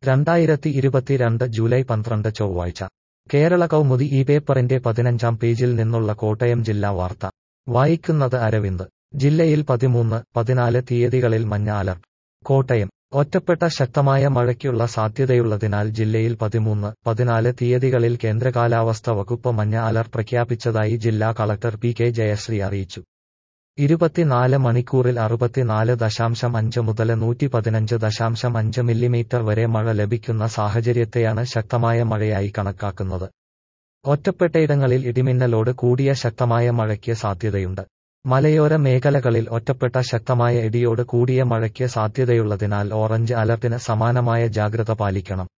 രണ്ടായിരത്തി ഇരുപത്തിരണ്ട് ജൂലൈ പന്ത്രണ്ട് ചൊവ്വാഴ്ച കേരള കൗമുദി ഈ പേപ്പറിന്റെ പതിനഞ്ചാം പേജിൽ നിന്നുള്ള കോട്ടയം ജില്ലാ വാർത്ത വായിക്കുന്നത് അരവിന്ദ് ജില്ലയിൽ പതിമൂന്ന് പതിനാല് തീയതികളിൽ മഞ്ഞ അലർട്ട് കോട്ടയം ഒറ്റപ്പെട്ട ശക്തമായ മഴയ്ക്കുള്ള സാധ്യതയുള്ളതിനാൽ ജില്ലയിൽ പതിമൂന്ന് പതിനാല് തീയതികളിൽ കേന്ദ്ര കാലാവസ്ഥ വകുപ്പ് മഞ്ഞ അലർട്ട് പ്രഖ്യാപിച്ചതായി ജില്ലാ കളക്ടർ പി കെ ജയശ്രീ അറിയിച്ചു ഇരുപത്തിനാല് മണിക്കൂറിൽ അറുപത്തിനാല് ദശാംശം അഞ്ച് മുതൽ നൂറ്റി പതിനഞ്ച് ദശാംശം അഞ്ച് മില്ലിമീറ്റർ വരെ മഴ ലഭിക്കുന്ന സാഹചര്യത്തെയാണ് ശക്തമായ മഴയായി കണക്കാക്കുന്നത് ഒറ്റപ്പെട്ടയിടങ്ങളിൽ ഇടിമിന്നലോട് കൂടിയ ശക്തമായ മഴയ്ക്ക് സാധ്യതയുണ്ട് മലയോര മേഖലകളിൽ ഒറ്റപ്പെട്ട ശക്തമായ ഇടിയോട് കൂടിയ മഴയ്ക്ക് സാധ്യതയുള്ളതിനാൽ ഓറഞ്ച് അലർട്ടിന് സമാനമായ ജാഗ്രത പാലിക്കണം